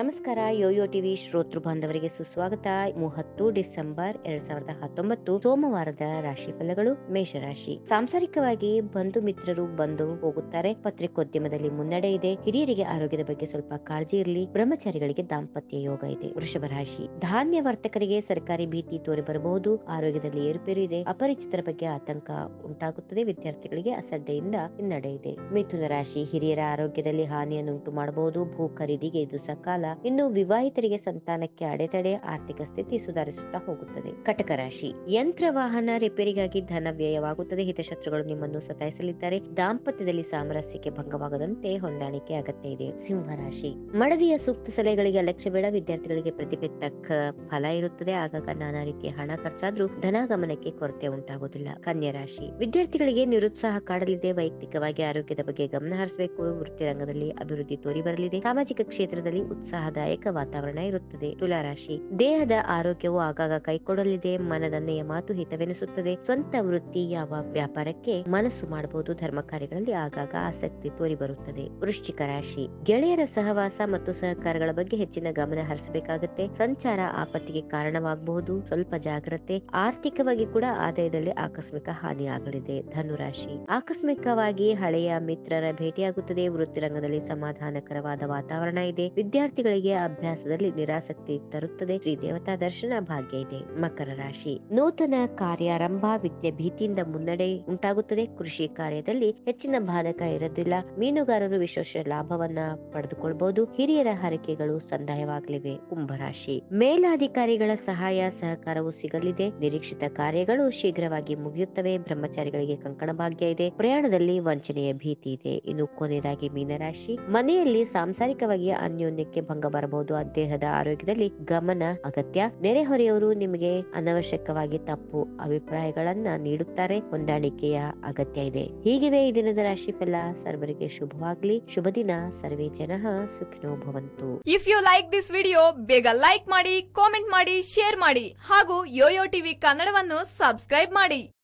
ನಮಸ್ಕಾರ Yoyo TV ಶ್ರೋತೃ ಬಾಂಧವರಿಗೆ ಸುಸ್ವಾಗತ ಮೂವತ್ತು ಡಿಸೆಂಬರ್ ಎರಡ್ ಸಾವಿರದ ಹತ್ತೊಂಬತ್ತು ಸೋಮವಾರದ ರಾಶಿ ಫಲಗಳು ಮೇಷರಾಶಿ ಸಾಂಸಾರಿಕವಾಗಿ ಬಂಧು ಮಿತ್ರರು ಬಂದು ಹೋಗುತ್ತಾರೆ ಪತ್ರಿಕೋದ್ಯಮದಲ್ಲಿ ಮುನ್ನಡೆ ಇದೆ ಹಿರಿಯರಿಗೆ ಆರೋಗ್ಯದ ಬಗ್ಗೆ ಸ್ವಲ್ಪ ಕಾಳಜಿ ಇರಲಿ ಬ್ರಹ್ಮಚಾರಿಗಳಿಗೆ ದಾಂಪತ್ಯ ಯೋಗ ಇದೆ ವೃಷಭ ರಾಶಿ ಧಾನ್ಯ ವರ್ತಕರಿಗೆ ಸರ್ಕಾರಿ ಭೀತಿ ತೋರಿ ಬರಬಹುದು ಆರೋಗ್ಯದಲ್ಲಿ ಏರುಪೇರು ಇದೆ ಅಪರಿಚಿತರ ಬಗ್ಗೆ ಆತಂಕ ಉಂಟಾಗುತ್ತದೆ ವಿದ್ಯಾರ್ಥಿಗಳಿಗೆ ಅಸಡ್ಡೆಯಿಂದ ಹಿನ್ನಡೆ ಇದೆ ಮಿಥುನ ರಾಶಿ ಹಿರಿಯರ ಆರೋಗ್ಯದಲ್ಲಿ ಹಾನಿಯನ್ನುಂಟು ಮಾಡಬಹುದು ಭೂ ಖರೀದಿಗೆ ಇದು ಸಕಾಲ ಇನ್ನು ವಿವಾಹಿತರಿಗೆ ಸಂತಾನಕ್ಕೆ ಅಡೆತಡೆ ಆರ್ಥಿಕ ಸ್ಥಿತಿ ಸುಧಾರಿಸುತ್ತಾ ಹೋಗುತ್ತದೆ ಕಟಕ ರಾಶಿ ಯಂತ್ರ ವಾಹನ ರಿಪೇರಿಗಾಗಿ ಧನ ವ್ಯಯವಾಗುತ್ತದೆ ಹಿತಶತ್ರುಗಳು ನಿಮ್ಮನ್ನು ಸತಾಯಿಸಲಿದ್ದಾರೆ ದಾಂಪತ್ಯದಲ್ಲಿ ಸಾಮರಸ್ಯಕ್ಕೆ ಭಂಗವಾಗದಂತೆ ಹೊಂದಾಣಿಕೆ ಅಗತ್ಯ ಇದೆ ಸಿಂಹ ರಾಶಿ ಮಡದಿಯ ಸೂಕ್ತ ಸಲಹೆಗಳಿಗೆ ಅಲಕ್ಷ್ಯ ಬೇಡ ವಿದ್ಯಾರ್ಥಿಗಳಿಗೆ ಪ್ರತಿಭೆ ತಕ್ಕ ಫಲ ಇರುತ್ತದೆ ಆಗಾಗ ನಾನಾ ರೀತಿಯ ಹಣ ಖರ್ಚಾದ್ರೂ ಧನಾಗಮನಕ್ಕೆ ಕೊರತೆ ಉಂಟಾಗುವುದಿಲ್ಲ ಕನ್ಯಾ ರಾಶಿ ವಿದ್ಯಾರ್ಥಿಗಳಿಗೆ ನಿರುತ್ಸಾಹ ಕಾಡಲಿದೆ ವೈಯಕ್ತಿಕವಾಗಿ ಆರೋಗ್ಯದ ಬಗ್ಗೆ ಗಮನ ಹರಿಸಬೇಕು ವೃತ್ತಿ ರಂಗದಲ್ಲಿ ಅಭಿವೃದ್ಧಿ ತೋರಿ ಬರಲಿದೆ ಸಾಮಾಜಿಕ ಕ್ಷೇತ್ರದಲ್ಲಿ ಉತ್ಸಾಹದಾಯಕ ವಾತಾವರಣ ಇರುತ್ತದೆ ತುಲಾರಾಶಿ ದೇಹದ ಆರೋಗ್ಯವು ಆಗಾಗ ಕೈಕೊಡಲಿದೆ ಮನದನ್ನೆಯ ಮಾತು ಹಿತವೆನಿಸುತ್ತದೆ ಸ್ವಂತ ವೃತ್ತಿ ಯಾವ ವ್ಯಾಪಾರಕ್ಕೆ ಮನಸ್ಸು ಮಾಡಬಹುದು ಧರ್ಮ ಕಾರ್ಯಗಳಲ್ಲಿ ಆಗಾಗ ಆಸಕ್ತಿ ತೋರಿ ಬರುತ್ತದೆ ವೃಶ್ಚಿಕ ರಾಶಿ ಗೆಳೆಯರ ಸಹವಾಸ ಮತ್ತು ಸಹಕಾರಗಳ ಬಗ್ಗೆ ಹೆಚ್ಚಿನ ಗಮನ ಹರಿಸಬೇಕಾಗುತ್ತೆ ಸಂಚಾರ ಆಪತ್ತಿಗೆ ಕಾರಣವಾಗಬಹುದು ಸ್ವಲ್ಪ ಜಾಗ್ರತೆ ಆರ್ಥಿಕವಾಗಿ ಕೂಡ ಆದಾಯದಲ್ಲಿ ಆಕಸ್ಮಿಕ ಹಾನಿ ಆಗಲಿದೆ ಧನುರಾಶಿ ಆಕಸ್ಮಿಕವಾಗಿ ಹಳೆಯ ಮಿತ್ರರ ಭೇಟಿಯಾಗುತ್ತದೆ ವೃತ್ತಿ ರಂಗದಲ್ಲಿ ಸಮಾಧಾನಕರವಾದ ವಾತಾವರಣ ಇದೆ ವಿದ್ಯಾರ್ಥಿಗಳಿಗೆ ಅಭ್ಯಾಸದಲ್ಲಿ ನಿರಾಸಕ್ತಿ ತರುತ್ತದೆ ಶ್ರೀ ದೇವತಾ ದರ್ಶನ ಭಾಗ್ಯ ಇದೆ ಮಕರ ರಾಶಿ ನೂತನ ಕಾರ್ಯಾರಂಭ ವಿದ್ಯೆ ಭೀತಿಯಿಂದ ಮುನ್ನಡೆ ಉಂಟಾಗುತ್ತದೆ ಕೃಷಿ ಕಾರ್ಯದಲ್ಲಿ ಹೆಚ್ಚಿನ ಬಾಧಕ ಇರೋದಿಲ್ಲ ಮೀನುಗಾರರು ವಿಶೇಷ ಲಾಭವನ್ನ ಪಡೆದುಕೊಳ್ಳಬಹುದು ಹಿರಿಯರ ಹರಕೆಗಳು ಸಂದಾಯವಾಗಲಿವೆ ಕುಂಭರಾಶಿ ಮೇಲಾಧಿಕಾರಿಗಳ ಸಹಾಯ ಸಹಕಾರವು ಸಿಗಲಿದೆ ನಿರೀಕ್ಷಿತ ಕಾರ್ಯಗಳು ಶೀಘ್ರವಾಗಿ ಮುಗಿಯುತ್ತವೆ ಬ್ರಹ್ಮಚಾರಿಗಳಿಗೆ ಕಂಕಣ ಭಾಗ್ಯ ಇದೆ ಪ್ರಯಾಣದಲ್ಲಿ ವಂಚನೆಯ ಭೀತಿ ಇದೆ ಇನ್ನು ಕೊನೆಯದಾಗಿ ಮೀನರಾಶಿ ಮನೆಯಲ್ಲಿ ಸಾಂಸಾರಿಕವಾಗಿ ಅನ್ಯೋನ್ಯಕ್ಕೆ ಭಂಗ ಬರಬಹುದು ದೇಹದ ಆರೋಗ್ಯದಲ್ಲಿ ಗಮನ ಅಗತ್ಯ ನೆರೆಹೊರೆಯವರು ನಿಮಗೆ ಅನವಶ್ಯಕವಾಗಿ ತಪ್ಪು ಅಭಿಪ್ರಾಯಗಳನ್ನ ನೀಡುತ್ತಾರೆ ಹೊಂದಾಣಿಕೆಯ ಅಗತ್ಯ ಇದೆ ಹೀಗಿವೆ ಈ ದಿನದ ರಾಶಿ ಫಲ ಸರ್ವರಿಗೆ ಶುಭವಾಗ್ಲಿ ಶುಭ ದಿನ ಸರ್ವೇ ಜನ ಸುಖಿನೋ ಭವಂತು if you like this video ಬೇಗ ಲೈಕ್ ಮಾಡಿ ಕಾಮೆಂಟ್ ಮಾಡಿ ಶೇರ್ ಮಾಡಿ ಹಾಗೂ ಯೋಯೋ ಟಿವಿ ಕನ್ನಡವನ್ನು ಸಬ್ಸ್ಕ್ರೈಬ್ ಮಾಡಿ